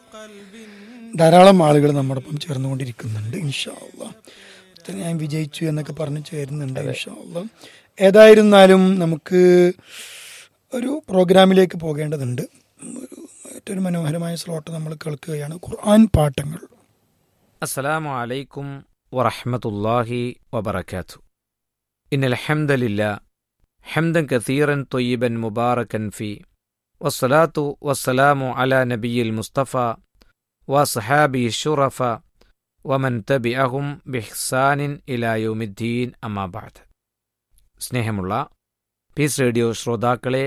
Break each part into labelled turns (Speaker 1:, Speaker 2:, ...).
Speaker 1: ധാരാളം ആളുകൾ നമ്മോടൊപ്പം ചേർന്നുകൊണ്ടിരിക്കുന്നുണ്ട് ഇൻഷാല്ല ഞാൻ വിജയിച്ചു എന്നൊക്കെ പറഞ്ഞ് ചേരുന്നുണ്ട് ഇൻഷാല്ല ഏതായിരുന്നാലും നമുക്ക് ഒരു പ്രോഗ്രാമിലേക്ക് പോകേണ്ടതുണ്ട് ഒരു ഏറ്റവും മനോഹരമായ സ്ലോട്ട് നമ്മൾ കേൾക്കുകയാണ് ഖുർആൻ പാഠങ്ങൾ
Speaker 2: السلام عليكم ورحمة الله وبركاته إن الحمد لله حمدا كثيرا طيبا مباركا فيه والصلاة والسلام على نبي المصطفى وصحابه الشرفاء ومن تبعهم بإحسان إلى يوم الدين أما بعد സ്നേഹമുള്ള പീസ് റേഡിയോ ശ്രോതാക്കളെ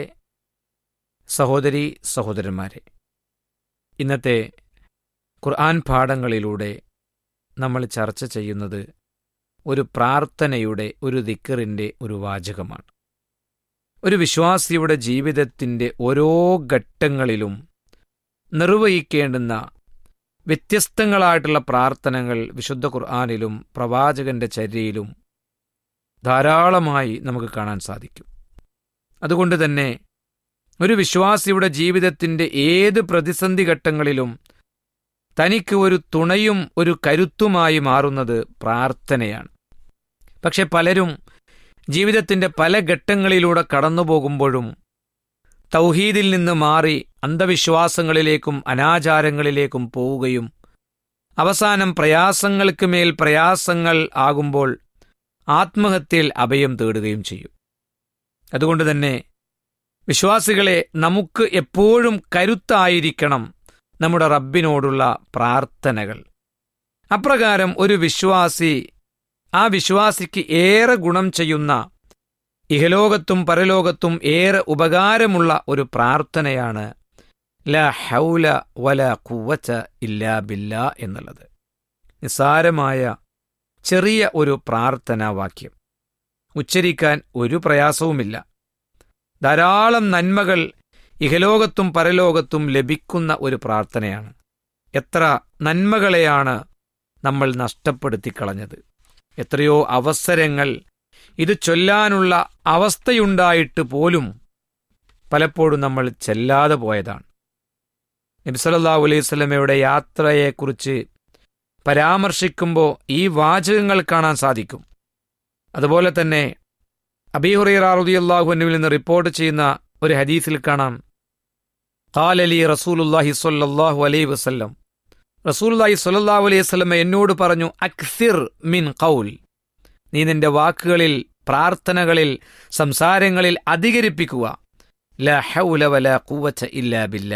Speaker 2: സഹോദരി സഹോദരന്മാരെ ഇന്നത്തെ ഖുർആൻ പാഠങ്ങളിലൂടെ നമ്മൾ ചർച്ച ചെയ്യുന്നത് ഒരു പ്രാർത്ഥനയുടെ ഒരു ദിക്കറിൻ്റെ ഒരു വാചകമാണ് ഒരു വിശ്വാസിയുടെ ജീവിതത്തിൻ്റെ ഓരോ ഘട്ടങ്ങളിലും നിർവഹിക്കേണ്ടുന്ന വ്യത്യസ്തങ്ങളായിട്ടുള്ള പ്രാർത്ഥനകൾ വിശുദ്ധ ഖുർആാനിലും പ്രവാചകന്റെ ചര്യയിലും ധാരാളമായി നമുക്ക് കാണാൻ സാധിക്കും അതുകൊണ്ട് തന്നെ ഒരു വിശ്വാസിയുടെ ജീവിതത്തിൻ്റെ ഏത് പ്രതിസന്ധി ഘട്ടങ്ങളിലും തനിക്ക് ഒരു തുണയും ഒരു കരുത്തുമായി മാറുന്നത് പ്രാർത്ഥനയാണ് പക്ഷെ പലരും ജീവിതത്തിന്റെ പല ഘട്ടങ്ങളിലൂടെ കടന്നുപോകുമ്പോഴും തൗഹീദിൽ നിന്ന് മാറി അന്ധവിശ്വാസങ്ങളിലേക്കും അനാചാരങ്ങളിലേക്കും പോവുകയും അവസാനം പ്രയാസങ്ങൾക്ക് മേൽ പ്രയാസങ്ങൾ ആകുമ്പോൾ ആത്മഹത്യയിൽ അഭയം തേടുകയും ചെയ്യും അതുകൊണ്ട് തന്നെ വിശ്വാസികളെ നമുക്ക് എപ്പോഴും കരുത്തായിരിക്കണം നമ്മുടെ റബ്ബിനോടുള്ള പ്രാർത്ഥനകൾ അപ്രകാരം ഒരു വിശ്വാസി ആ വിശ്വാസിക്ക് ഏറെ ഗുണം ചെയ്യുന്ന ഇഹലോകത്തും പരലോകത്തും ഏറെ ഉപകാരമുള്ള ഒരു പ്രാർത്ഥനയാണ് ല ഹൗല വല കുവച്ച ഇല്ലാ ബില്ല എന്നുള്ളത് നിസ്സാരമായ ചെറിയ ഒരു പ്രാർത്ഥനാ വാക്യം ഉച്ചരിക്കാൻ ഒരു പ്രയാസവുമില്ല ധാരാളം നന്മകൾ ഇഹലോകത്തും പരലോകത്തും ലഭിക്കുന്ന ഒരു പ്രാർത്ഥനയാണ് എത്ര നന്മകളെയാണ് നമ്മൾ നഷ്ടപ്പെടുത്തിക്കളഞ്ഞത് എത്രയോ അവസരങ്ങൾ ഇത് ചൊല്ലാനുള്ള അവസ്ഥയുണ്ടായിട്ട് പോലും പലപ്പോഴും നമ്മൾ ചെല്ലാതെ പോയതാണ് നബിസല്ലാ അലൈഹി സ്വലമയുടെ യാത്രയെക്കുറിച്ച് പരാമർശിക്കുമ്പോൾ ഈ വാചകങ്ങൾ കാണാൻ സാധിക്കും അതുപോലെ തന്നെ അബീഹുറിയാറുദിയല്ലാഹുവിൽ നിന്ന് റിപ്പോർട്ട് ചെയ്യുന്ന ഒരു ഹദീസിൽ കാണാം കാലലി റസൂലുല്ലാഹി സ്വല്ലല്ലാഹു അലൈഹി വസല്ലം റസൂലുല്ലാഹി സ്വല്ലല്ലാഹു അലൈഹി വസല്ലം എന്നോട് പറഞ്ഞു അക്സിർ മിൻ ഖൗൽ നീ നിന്റെ വാക്കുകളിൽ പ്രാർത്ഥനകളിൽ സംസാരങ്ങളിൽ അധികരിപ്പിക്കുക ലാ ഹൗല വലാ ഖുവത ഇല്ലാ ബില്ലാ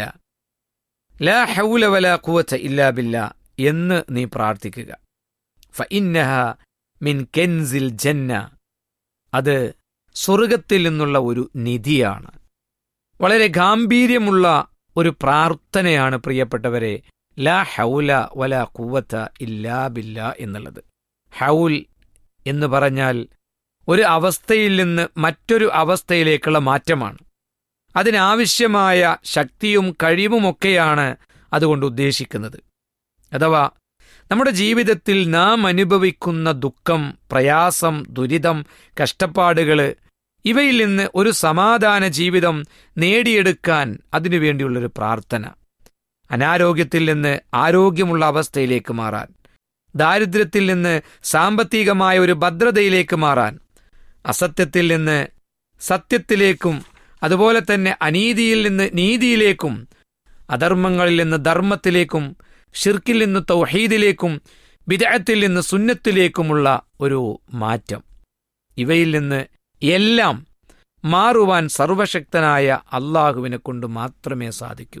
Speaker 2: ലാ ഹൗല വലാ ഖുവത ഇല്ലാ ബില്ലാ എന്ന് നീ പ്രാർത്ഥിക്കുക ഫഇന്നഹ മിൻ കെൻസിൽ ജന്ന അത് സ്വർഗത്തിൽ നിന്നുള്ള ഒരു നിധിയാണ് വളരെ ഗാംഭീര്യമുള്ള ഒരു പ്രാർത്ഥനയാണ് പ്രിയപ്പെട്ടവരെ ലാ ഹൗല വല കുവത്ത ഇല്ലാ ബില്ല എന്നുള്ളത് ഹൗൽ എന്ന് പറഞ്ഞാൽ ഒരു അവസ്ഥയിൽ നിന്ന് മറ്റൊരു അവസ്ഥയിലേക്കുള്ള മാറ്റമാണ് അതിനാവശ്യമായ ശക്തിയും കഴിവുമൊക്കെയാണ് അതുകൊണ്ട് ഉദ്ദേശിക്കുന്നത് അഥവാ നമ്മുടെ ജീവിതത്തിൽ നാം അനുഭവിക്കുന്ന ദുഃഖം പ്രയാസം ദുരിതം കഷ്ടപ്പാടുകൾ ഇവയിൽ നിന്ന് ഒരു സമാധാന ജീവിതം നേടിയെടുക്കാൻ അതിനുവേണ്ടിയുള്ളൊരു പ്രാർത്ഥന അനാരോഗ്യത്തിൽ നിന്ന് ആരോഗ്യമുള്ള അവസ്ഥയിലേക്ക് മാറാൻ ദാരിദ്ര്യത്തിൽ നിന്ന് സാമ്പത്തികമായ ഒരു ഭദ്രതയിലേക്ക് മാറാൻ അസത്യത്തിൽ നിന്ന് സത്യത്തിലേക്കും അതുപോലെ തന്നെ അനീതിയിൽ നിന്ന് നീതിയിലേക്കും അധർമ്മങ്ങളിൽ നിന്ന് ധർമ്മത്തിലേക്കും ഷിർക്കിൽ നിന്ന് തൗഹീദിലേക്കും വിദഗ്ധത്തിൽ നിന്ന് സുന്നത്തിലേക്കുമുള്ള ഒരു മാറ്റം ഇവയിൽ നിന്ന് എല്ലാം മാറുവാൻ സർവശക്തനായ അള്ളാഹുവിനെ കൊണ്ട് മാത്രമേ സാധിക്കൂ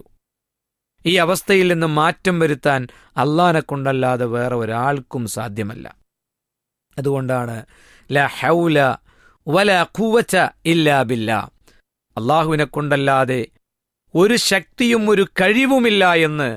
Speaker 2: ഈ അവസ്ഥയിൽ നിന്ന് മാറ്റം വരുത്താൻ അള്ളാഹിനെ കൊണ്ടല്ലാതെ വേറെ ഒരാൾക്കും സാധ്യമല്ല അതുകൊണ്ടാണ് ല ഹൗല വല കുവച്ച ഇല്ലാ ബില്ല അള്ളാഹുവിനെ കൊണ്ടല്ലാതെ ഒരു ശക്തിയും ഒരു കഴിവുമില്ല എന്ന്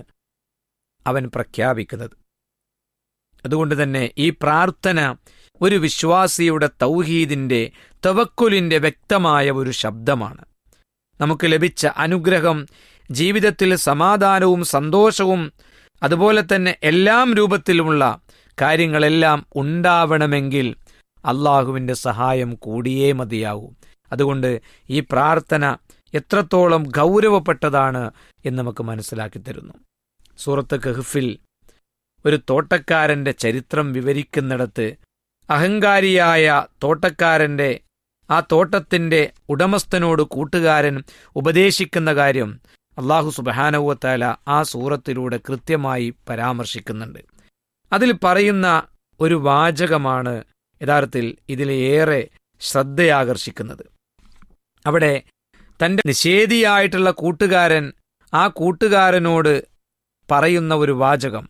Speaker 2: അവൻ പ്രഖ്യാപിക്കുന്നത് അതുകൊണ്ട് തന്നെ ഈ പ്രാർത്ഥന ഒരു വിശ്വാസിയുടെ തൗഹീദിന്റെ തവക്കുലിന്റെ വ്യക്തമായ ഒരു ശബ്ദമാണ് നമുക്ക് ലഭിച്ച അനുഗ്രഹം ജീവിതത്തിൽ സമാധാനവും സന്തോഷവും അതുപോലെ തന്നെ എല്ലാം രൂപത്തിലുമുള്ള കാര്യങ്ങളെല്ലാം ഉണ്ടാവണമെങ്കിൽ അള്ളാഹുവിൻ്റെ സഹായം കൂടിയേ മതിയാവൂ അതുകൊണ്ട് ഈ പ്രാർത്ഥന എത്രത്തോളം ഗൗരവപ്പെട്ടതാണ് എന്ന് നമുക്ക് മനസ്സിലാക്കി തരുന്നു സൂറത്ത് കഹ്ഫിൽ ഒരു തോട്ടക്കാരന്റെ ചരിത്രം വിവരിക്കുന്നിടത്ത് അഹങ്കാരിയായ തോട്ടക്കാരന്റെ ആ തോട്ടത്തിന്റെ ഉടമസ്ഥനോട് കൂട്ടുകാരൻ ഉപദേശിക്കുന്ന കാര്യം അള്ളാഹു സുബഹാനവുവത്താല ആ സൂറത്തിലൂടെ കൃത്യമായി പരാമർശിക്കുന്നുണ്ട് അതിൽ പറയുന്ന ഒരു വാചകമാണ് യഥാർത്ഥത്തിൽ ഇതിലേറെ ശ്രദ്ധയാകർഷിക്കുന്നത് അവിടെ തന്റെ നിഷേധിയായിട്ടുള്ള കൂട്ടുകാരൻ ആ കൂട്ടുകാരനോട് പറയുന്ന ഒരു വാചകം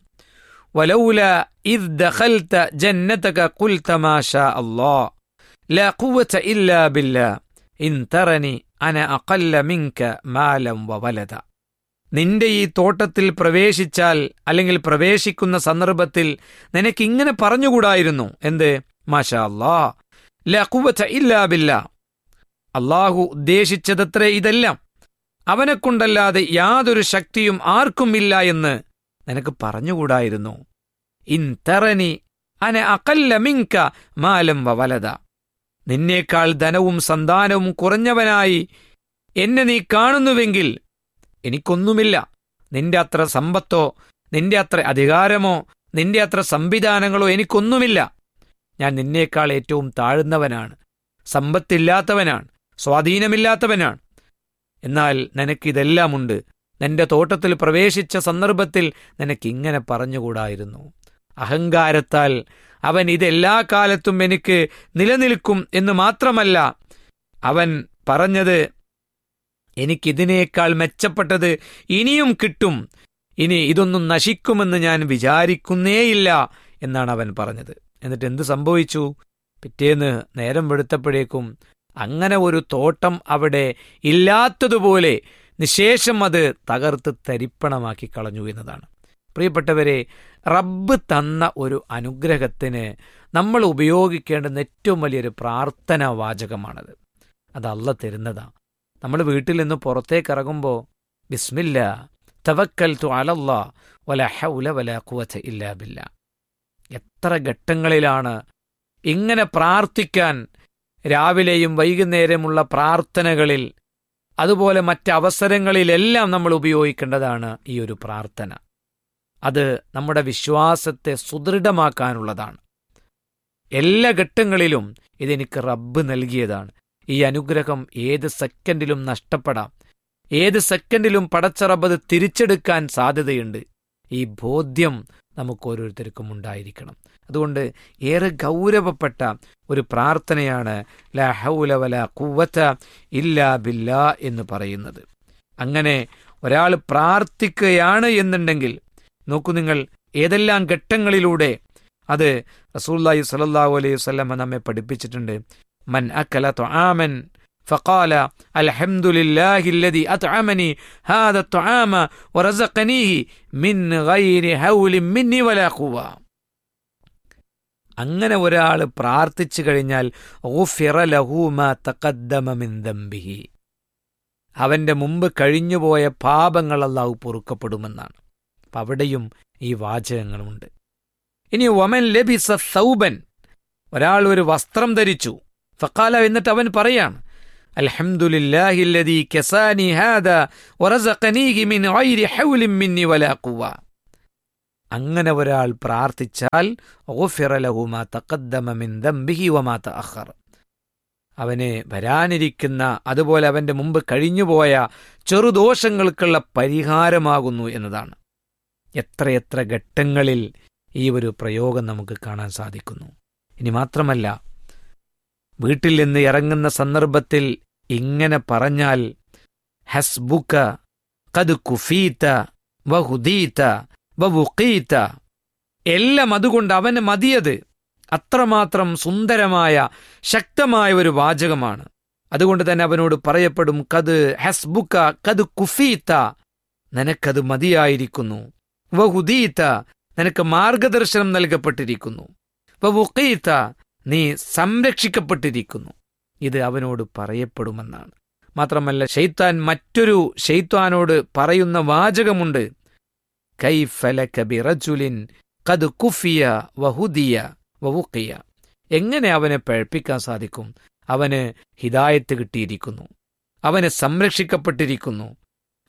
Speaker 2: വലൗല ഇദ് ദഖൽത ജന്നതക ഖുൽത മാ ഷാ അല്ലാഹ് ലാ ഖുവത ഇല്ലാ ബില്ലാ ഇൻ തറനി അന അഖല്ല മിൻക മാലം വവലദ നിന്റെ ഈ തോട്ടത്തിൽ പ്രവേശിച്ചാൽ അല്ലെങ്കിൽ പ്രവേശിക്കുന്ന സന്ദർഭത്തിൽ നിനക്ക് ഇങ്ങനെ പറഞ്ഞുകൂടായിരുന്നു എന്ത് മാഷാ അല്ലാ ലാ ഖുവത ഇല്ലാ ബില്ലാ അള്ളാഹു ഉദ്ദേശിച്ചതത്രേ ഇതെല്ലാം അവനെക്കൊണ്ടല്ലാതെ യാതൊരു ശക്തിയും ആർക്കുമില്ല എന്ന് നിനക്ക് പറഞ്ഞുകൂടായിരുന്നു ഇൻ തറനി അന അകല്ല മിങ്ക മാലം വവലത നിന്നേക്കാൾ ധനവും സന്താനവും കുറഞ്ഞവനായി എന്നെ നീ കാണുന്നുവെങ്കിൽ എനിക്കൊന്നുമില്ല നിന്റെ അത്ര സമ്പത്തോ നിന്റെ അത്ര അധികാരമോ നിന്റെ അത്ര സംവിധാനങ്ങളോ എനിക്കൊന്നുമില്ല ഞാൻ നിന്നേക്കാൾ ഏറ്റവും താഴ്ന്നവനാണ് സമ്പത്തില്ലാത്തവനാണ് സ്വാധീനമില്ലാത്തവനാണ് എന്നാൽ നിനക്കിതെല്ലാമുണ്ട് നിന്റെ തോട്ടത്തിൽ പ്രവേശിച്ച സന്ദർഭത്തിൽ നിനക്കിങ്ങനെ പറഞ്ഞുകൂടായിരുന്നു അഹങ്കാരത്താൽ അവൻ ഇതെല്ലാ കാലത്തും എനിക്ക് നിലനിൽക്കും എന്ന് മാത്രമല്ല അവൻ പറഞ്ഞത് എനിക്കിതിനേക്കാൾ മെച്ചപ്പെട്ടത് ഇനിയും കിട്ടും ഇനി ഇതൊന്നും നശിക്കുമെന്ന് ഞാൻ വിചാരിക്കുന്നേയില്ല എന്നാണ് അവൻ പറഞ്ഞത് എന്നിട്ട് എന്ത് സംഭവിച്ചു പിറ്റേന്ന് നേരം വെളുത്തപ്പോഴേക്കും അങ്ങനെ ഒരു തോട്ടം അവിടെ ഇല്ലാത്തതുപോലെ നിശേഷം അത് തകർത്ത് തരിപ്പണമാക്കി കളഞ്ഞു എന്നതാണ് പ്രിയപ്പെട്ടവരെ റബ്ബ് തന്ന ഒരു അനുഗ്രഹത്തിന് നമ്മൾ ഉപയോഗിക്കേണ്ടുന്ന ഏറ്റവും വലിയൊരു പ്രാർത്ഥനാ വാചകമാണത് അത് അല്ല തരുന്നതാ നമ്മൾ വീട്ടിൽ നിന്ന് പുറത്തേക്ക് ഇറങ്ങുമ്പോൾ ബിസ്മില്ല തവക്കൽ തു അലല്ലാ വല ഹൗല വല കുവച്ച ഇല്ലാ ബില്ല എത്ര ഘട്ടങ്ങളിലാണ് ഇങ്ങനെ പ്രാർത്ഥിക്കാൻ രാവിലെയും വൈകുന്നേരമുള്ള പ്രാർത്ഥനകളിൽ അതുപോലെ മറ്റവസരങ്ങളിലെല്ലാം നമ്മൾ ഉപയോഗിക്കേണ്ടതാണ് ഈ ഒരു പ്രാർത്ഥന അത് നമ്മുടെ വിശ്വാസത്തെ സുദൃഢമാക്കാനുള്ളതാണ് എല്ലാ ഘട്ടങ്ങളിലും ഇതെനിക്ക് റബ്ബ് നൽകിയതാണ് ഈ അനുഗ്രഹം ഏത് സെക്കൻഡിലും നഷ്ടപ്പെടാം ഏത് സെക്കൻഡിലും പടച്ച റബ്ബ് അത് തിരിച്ചെടുക്കാൻ സാധ്യതയുണ്ട് ഈ ബോധ്യം നമുക്ക് ഓരോരുത്തർക്കും ഉണ്ടായിരിക്കണം അതുകൊണ്ട് ഏറെ ഗൗരവപ്പെട്ട ഒരു പ്രാർത്ഥനയാണ് ലാ ഹൗല വല കുവ്വത്ത ഇല്ലാ ബില്ലാ എന്ന് പറയുന്നത് അങ്ങനെ ഒരാൾ പ്രാർത്ഥിക്കുകയാണ് എന്നുണ്ടെങ്കിൽ നോക്കൂ നിങ്ങൾ ഏതെല്ലാം ഘട്ടങ്ങളിലൂടെ അത് റസൂല്ലായി സലല്ലാഹു അലൈഹി വസല്ലമ നമ്മെ പഠിപ്പിച്ചിട്ടുണ്ട് മൻ അക്കല ത്വആമൻ فقال الحمد لله الذي أطعمني هذا الطعام ورزقنيه من غير هول مني ولا قوة അങ്ങനെ ഒരാൾ പ്രാർത്ഥിച്ചു കഴിഞ്ഞാൽ ഗുഫിറ ലഹു മാ തഖദ്ദമ മിൻ ദംബിഹി അവന്റെ മുമ്പ് കഴിഞ്ഞുപോയ പാപങ്ങൾ അല്ലാഹു പൊറുക്കപ്പെടുമെന്നാണ് അപ്പം അവിടെയും ഈ വാചകങ്ങളുണ്ട് ഇനി ഒമൻ ലബിസ സൗബൻ ഒരാൾ ഒരു വസ്ത്രം ധരിച്ചു ഫക്കാല എന്നിട്ട് അവൻ പറയാണ് അൽഹംദുലില്ലാഹില്ലദീ കസാനി ഹാദ വറസഖനീഹി മിൻ ഗൈരി ഹൗലിൻ മിന്നി വലാ ഖുവ അങ്ങനെ ഒരാൾ പ്രാർത്ഥിച്ചാൽ ഗുഫിറ ലഹു മാ തഖദ്ദമ മിൻ ദംബിഹി വമാ തഅഖർ അവന് വരാനിരിക്കുന്ന അതുപോലെ അവന്റെ മുമ്പ് കഴിഞ്ഞുപോയ ചെറുദോഷങ്ങൾക്കുള്ള പരിഹാരമാകുന്നു എന്നതാണ് എത്രയെത്ര ഘട്ടങ്ങളിൽ ഈ ഒരു പ്രയോഗം നമുക്ക് കാണാൻ സാധിക്കുന്നു ഇനി മാത്രമല്ല വീട്ടിൽ നിന്ന് ഇറങ്ങുന്ന സന്ദർഭത്തിൽ ഇങ്ങനെ പറഞ്ഞാൽ ഹസ്ബുക്ക കത് കുഫീത്ത വഹുദീത്ത വവുക്കീത്ത എല്ലാം അതുകൊണ്ട് അവന് മതിയത് അത്രമാത്രം സുന്ദരമായ ശക്തമായ ഒരു വാചകമാണ് അതുകൊണ്ട് തന്നെ അവനോട് പറയപ്പെടും കത് ഹസ്ബുക്ക കത് കുഫീത്ത നിനക്കത് മതിയായിരിക്കുന്നു വഹുദീത്ത നിനക്ക് മാർഗദർശനം നൽകപ്പെട്ടിരിക്കുന്നു വവുക്കീത്ത നീ സംരക്ഷിക്കപ്പെട്ടിരിക്കുന്നു ഇത് അവനോട് പറയപ്പെടുമെന്നാണ് മാത്രമല്ല ഷെയ്ത്താൻ മറ്റൊരു ഷെയ്ത്താനോട് പറയുന്ന വാചകമുണ്ട് കൈഫലക ബിറജുലിൻ കത് കുഫിയ വഹുദിയ വവുക്കിയ എങ്ങനെ അവനെ പഴപ്പിക്കാൻ സാധിക്കും അവന് ഹിദായത്ത് കിട്ടിയിരിക്കുന്നു അവന് സംരക്ഷിക്കപ്പെട്ടിരിക്കുന്നു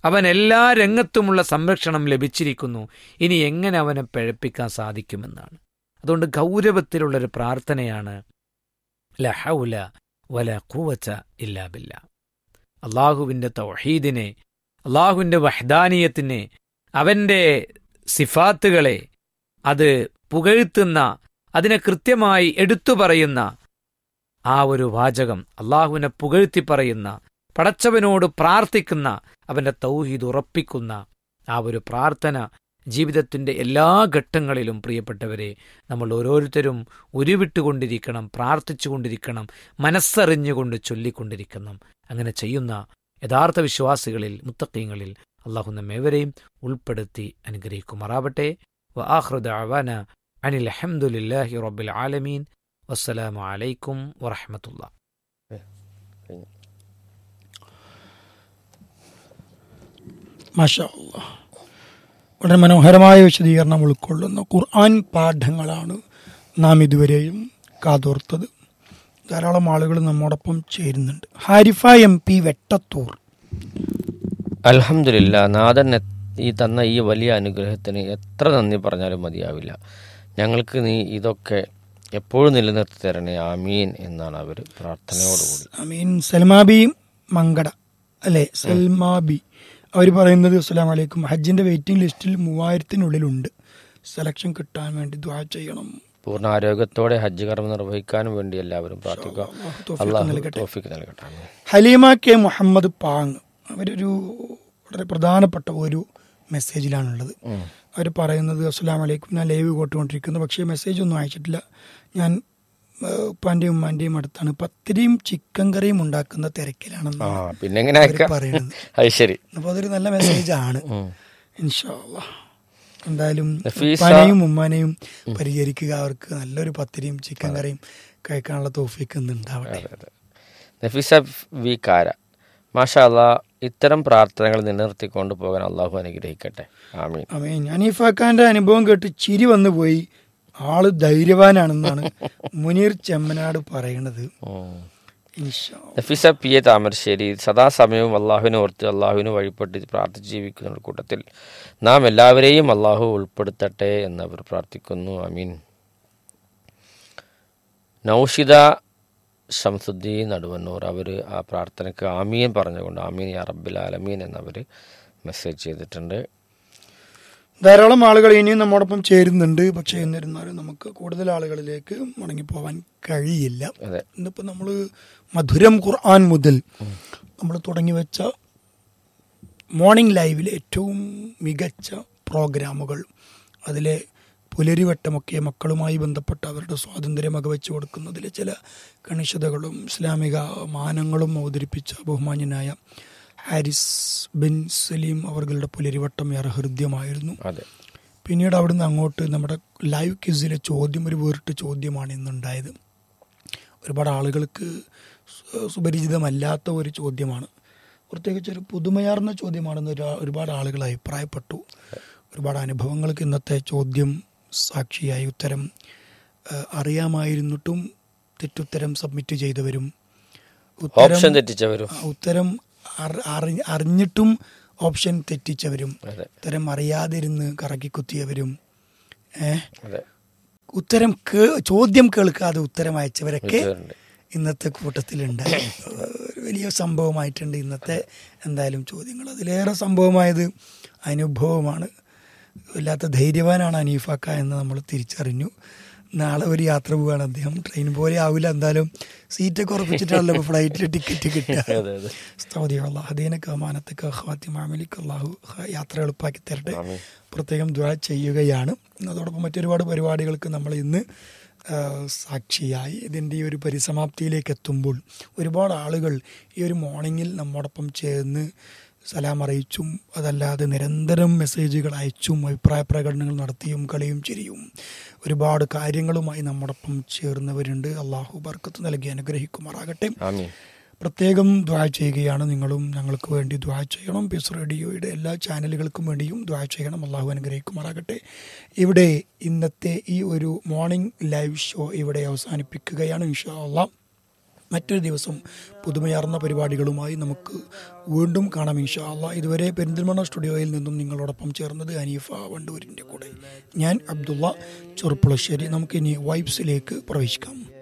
Speaker 2: അവൻ എല്ലാ രംഗത്തുമുള്ള സംരക്ഷണം ലഭിച്ചിരിക്കുന്നു ഇനി എങ്ങനെ അവനെ പിഴപ്പിക്കാൻ സാധിക്കുമെന്നാണ് അതുകൊണ്ട് ഗൗരവത്തിലുള്ളൊരു പ്രാർത്ഥനയാണ് ലഹൗല വല കൂവച്ച ഇല്ലാ ബില്ല അള്ളാഹുവിൻ്റെ തൗഹീദിനെ അള്ളാഹുവിൻ്റെ വഹദാനീയത്തിനെ അവൻ്റെ സിഫാത്തുകളെ അത് പുകഴ്ത്തുന്ന അതിനെ കൃത്യമായി എടുത്തു പറയുന്ന ആ ഒരു വാചകം അള്ളാഹുവിനെ പുകഴ്ത്തി പറയുന്ന പടച്ചവനോട് പ്രാർത്ഥിക്കുന്ന അവന്റെ തൗഹീദ് ഉറപ്പിക്കുന്ന ആ ഒരു പ്രാർത്ഥന ജീവിതത്തിന്റെ എല്ലാ ഘട്ടങ്ങളിലും പ്രിയപ്പെട്ടവരെ നമ്മൾ ഓരോരുത്തരും ഉരുവിട്ടുകൊണ്ടിരിക്കണം പ്രാർത്ഥിച്ചുകൊണ്ടിരിക്കണം മനസ്സറിഞ്ഞുകൊണ്ട് ചൊല്ലിക്കൊണ്ടിരിക്കണം അങ്ങനെ ചെയ്യുന്ന യഥാർത്ഥ വിശ്വാസികളിൽ മുത്തക്കീങ്ങളിൽ അള്ളാഹു നമ്മേവരെയും ഉൾപ്പെടുത്തി അനുഗ്രഹിക്കുമാറാവട്ടെ വആഖിറു ദഅവാന അനിൽ അൽഹംദുലില്ലാഹി റബ്ബിൽ ആലമീൻ വസ്സലാമു അലൈക്കും വറഹ്മത്തുള്ളാഹി
Speaker 1: മാഷാ അല്ലാ. വളരെ മനോഹരമായ വിശദീകരണം ഉൾക്കൊള്ളുന്ന ഖുർആൻ പാഠങ്ങളാണ് നാം ഇതുവരെയും കാതോർത്തത് ധാരാളം ആളുകൾ നമ്മോടൊപ്പം ചേരുന്നുണ്ട് ഹാരിഫ എം പി വെട്ടത്തൂർ
Speaker 3: അൽഹംദുലില്ല നാഥൻ എ- ഈ തന്ന ഈ വലിയ അനുഗ്രഹത്തിന് എത്ര നന്ദി പറഞ്ഞാലും മതിയാവില്ല ഞങ്ങൾക്ക് നീ ഇതൊക്കെ എപ്പോഴും നിലനിർത്തി തരണേ ആമീൻ എന്നാണ് അവർ പ്രാർത്ഥനയോടുകൂടി
Speaker 1: ഐ മീൻ സൽമാബി മങ്കട അല്ലെ സൽമാബി അവർ പറയുന്നത് അസ്സലാം വലൈക്കും ഹജ്ജിന്റെ വെയിറ്റിംഗ് ലിസ്റ്റിൽ മൂവായിരത്തിനുള്ളിലുണ്ട് സെലക്ഷൻ കിട്ടാൻ വേണ്ടി ദ്വാ ചെയ്യണം
Speaker 3: പൂർണ്ണ ആരോഗ്യത്തോടെ ഹജ്ജ് കർമ്മം നിർവഹിക്കാനും വേണ്ടി എല്ലാവരും പ്രാർത്ഥിക്കുക
Speaker 1: അല്ലാഹു തൗഫീഖ്
Speaker 3: അള്ളാഹു
Speaker 1: നൽകട്ടെ.
Speaker 3: തോഫിക്ക് നൽകട്ടെ ആമീൻ.
Speaker 1: ഹലീമ കെ മുഹമ്മദ് പാങ് അവരൊരു വളരെ പ്രധാനപ്പെട്ട ഒരു മെസ്സേജിലാണുള്ളത്
Speaker 3: ഉം.
Speaker 1: അവർ പറയുന്നത് അസ്സാം വലൈക്കും ഞാൻ ലൈവ് കേട്ടുകൊണ്ടിരിക്കുന്നു പക്ഷേ മെസ്സേജ് ഒന്നും അയച്ചിട്ടില്ല ഞാൻ ഏഹ്, ഉപ്പാന്റെയും ഉമ്മാന്റെയും അടുത്താണ് പത്തിരിയും ചിക്കൻ കറിയും ഉണ്ടാക്കുന്ന
Speaker 3: ആ
Speaker 1: തിരക്കിലാണെന്ന്
Speaker 3: പിന്നെ എങ്ങനെ
Speaker 1: അവര്
Speaker 3: അയക്കാം
Speaker 1: പറയണത്.
Speaker 3: അത് ശരി
Speaker 1: അപ്പോൾ അതൊരു നല്ല മെസ്സേജ് ആണ്
Speaker 3: ഉം.
Speaker 1: ഇൻഷാല്ലാ എന്തായാലും
Speaker 3: നഫീസ-
Speaker 1: ഉപ്പാനെയും ഉമ്മാനെയും പരിചരിക്കുക അവർക്ക് നല്ലൊരു പത്തിരിയും ചിക്കൻ കറിയും കഴിക്കാനുള്ള തോഫിക്ക് ഉണ്ടാവട്ടെ
Speaker 3: അതെ അതെ നഫീസ വി കാര മാഷാ അല്ലാ ഇത്തരം പ്രാർത്ഥനകൾ നിലനിർത്തിക്കൊണ്ട് പോകാൻ അള്ളാഹു അനുഗ്രഹിക്കട്ടെ ആമീൻ
Speaker 1: അമേ അനീഫാക്കാന്റെ അനുഭവം കേട്ട് ചിരി വന്നു പോയി ആള് ധൈര്യവാനാണെന്നാണ് മുനീർ ചെമ്മനാട് പറയണത്
Speaker 3: ഉം.
Speaker 1: ഇൻഷാ
Speaker 3: നഫീസ പി എ താമരശ്ശേരി സദാസമയവും അള്ളാഹുവിനെ ഓർത്ത് അള്ളാഹുവിന് വഴിപ്പെട്ട് പ്രാർത്ഥിച്ച് ജീവിക്കുന്ന കൂട്ടത്തിൽ നാം എല്ലാവരെയും അള്ളാഹു ഉൾപ്പെടുത്തട്ടെ എന്നവർ പ്രാർത്ഥിക്കുന്നു അമീൻ നൗഷിദ ഷംസുദ്ദീൻ നടുവന്നൂർ അവർ ആ പ്രാർത്ഥനയ്ക്ക് ആമീൻ പറഞ്ഞുകൊണ്ട് ആമീൻ യാ റബ്ബിൽ ആലമീൻ എന്നവർ മെസ്സേജ് ചെയ്തിട്ടുണ്ട്
Speaker 1: ധാരാളം ആളുകൾ ഇനിയും നമ്മോടൊപ്പം ചേരുന്നുണ്ട് പക്ഷേ എന്നിരുന്നാലും നമുക്ക് കൂടുതൽ ആളുകളിലേക്ക് മടങ്ങിപ്പോവാൻ കഴിയില്ല
Speaker 3: അതെ
Speaker 1: ഇന്നിപ്പോൾ നമ്മൾ മധുരം ഖുർആൻ മുതൽ നമ്മൾ തുടങ്ങി വെച്ച മോർണിംഗ് ലൈവിലെ ഏറ്റവും മികച്ച പ്രോഗ്രാമുകൾ അതിലെ പുലരിവട്ടമൊക്കെ മക്കളുമായി ബന്ധപ്പെട്ട അവരുടെ സ്വാതന്ത്ര്യം വകവെച്ചു കൊടുക്കുന്നതിലെ ചില കണിശതകളും ഇസ്ലാമിക മാനങ്ങളും അവതരിപ്പിച്ച ബഹുമാന്യനായ ഹാരിസ് ബിൻ സലീം അവர்களுടെ പുലരിവട്ടം ഏറെ ഹൃദ്യമായിരുന്നു
Speaker 3: അതെ
Speaker 1: പിന്നീട് അവിടുന്ന് അങ്ങോട്ട് നമ്മുടെ ലൈവ് ക്വിസിലെ ചോദ്യം ഒരു വേറിട്ട ചോദ്യമാണ് ഇന്നുണ്ടായത് ഒരുപാട് ആളുകൾക്ക് സു- സുപരിചിതമല്ലാത്ത ഒരു ചോദ്യമാണ് പ്രത്യേകിച്ച് ഒരു പുതുമയാർന്ന ചോദ്യമാണെന്ന് ഒരു- ഒരുപാട് ആളുകൾ അഭിപ്രായപ്പെട്ടു ഒരുപാട് അനുഭവങ്ങൾക്ക് ഇന്നത്തെ ചോദ്യം സാക്ഷിയായി ഉത്തരം ആ, അറിയാമായിരുന്നിട്ടും തെറ്റുത്തരം സബ്മിറ്റ് ചെയ്തവരും
Speaker 3: ഓപ്ഷൻ തെറ്റിച്ചവരും
Speaker 1: ആ, ഉത്തരം അറി- അറി- അറിഞ്ഞിട്ടും ഓപ്ഷൻ തെറ്റിച്ചവരും
Speaker 3: അതെ
Speaker 1: ഉത്തരം അറിയാതിരുന്ന് കറക്കി കുത്തിയവരും ഏഹ്
Speaker 3: അതെ
Speaker 1: ഉത്തരം കേ- ചോദ്യം കേൾക്കാതെ ഉത്തരം അയച്ചവരൊക്കെ
Speaker 3: ഉത്തരവുണ്ട്.
Speaker 1: ഇന്നത്തെ കൂട്ടത്തിലുണ്ട് ഒരു വലിയ സംഭവമായിട്ടുണ്ട് ഇന്നത്തെ എന്തായാലും ചോദ്യങ്ങൾ അതിലേറെ സംഭവമായത് അനുഭവമാണ് വല്ലാത്ത ധൈര്യവാനാണ് അനീഫാക്ക എന്ന് നമ്മൾ തിരിച്ചറിഞ്ഞു നാളെ ഒരു യാത്ര പോവുകയാണ് അദ്ദേഹം ട്രെയിൻ പോലെ ആവില്ല എന്തായാലും സീറ്റൊക്കെ ഉറപ്പിച്ചിട്ടാണല്ലോ ഇപ്പോൾ ഫ്ലൈറ്റിൽ ടിക്കറ്റ് കിട്ടുക
Speaker 3: അതെ അതെ
Speaker 1: സ്തൗതി അള്ളാഹുദീനക്ക് അമാനത്തക്ക് ഖാത്തിമ അമലിക്ക് അള്ളാഹു ഖ- യാത്ര എളുപ്പാക്കി തരട്ടെ
Speaker 3: ആമീൻ.
Speaker 1: പ്രത്യേകം ദ്വാ ചെയ്യുകയാണ് അതോടൊപ്പം മറ്റൊരുപാട് പരിപാടികൾക്ക് നമ്മൾ ഇന്ന് ആ, സാക്ഷിയായി ഇതിൻ്റെ ഈ ഒരു പരിസമാപ്തിയിലേക്ക് എത്തുമ്പോൾ ഒരുപാട് ആളുകൾ ഈ ഒരു മോർണിംഗിൽ നമ്മോടൊപ്പം ചേർന്ന് സലാം അറിയിച്ചും അതല്ലാതെ നിരന്തരം മെസ്സേജുകൾ അയച്ചും അഭിപ്രായ പ്രകടനങ്ങൾ നടത്തിയും കളിയും ചിരിയും ഒരുപാട് കാര്യങ്ങളുമായി നമ്മോടൊപ്പം ചേർന്നവരുണ്ട് അള്ളാഹു ബർക്കത്ത് നൽകി അനുഗ്രഹിക്കുമാറാകട്ടെ
Speaker 3: ആമീൻ
Speaker 1: പ്രത്യേകം ദ്വാ ചെയ്യുകയാണ് നിങ്ങളും ഞങ്ങൾക്ക് വേണ്ടി ദ്വാ ചെയ്യണം പീസ് റേഡിയോയുടെ എല്ലാ ചാനലുകൾക്കും വേണ്ടിയും ദ്വാ ചെയ്യണം അള്ളാഹു അനുഗ്രഹിക്കുമാറാകട്ടെ ഇവിടെ ഇന്നത്തെ ഈ ഒരു മോർണിംഗ് ലൈവ് ഷോ ഇവിടെ അവസാനിപ്പിക്കുകയാണ് ഇൻഷാ അള്ളാഹ് മറ്റൊരു ദിവസം പുതുമയാർന്ന പരിപാടികളുമായി നമുക്ക് വീണ്ടും കാണാം ഇൻഷാ അള്ളാ ഇതുവരെ പെരിന്തൽമണ്ണ സ്റ്റുഡിയോയിൽ നിന്നും നിങ്ങളോടൊപ്പം ചേർന്നത് അനീഫ വണ്ടൂരിൻ്റെ കൂടെ ഞാൻ അബ്ദുള്ള ചെറുപ്പുളശ്ശേരി നമുക്കിനി വൈബ്സിലേക്ക് പ്രവേശിക്കാം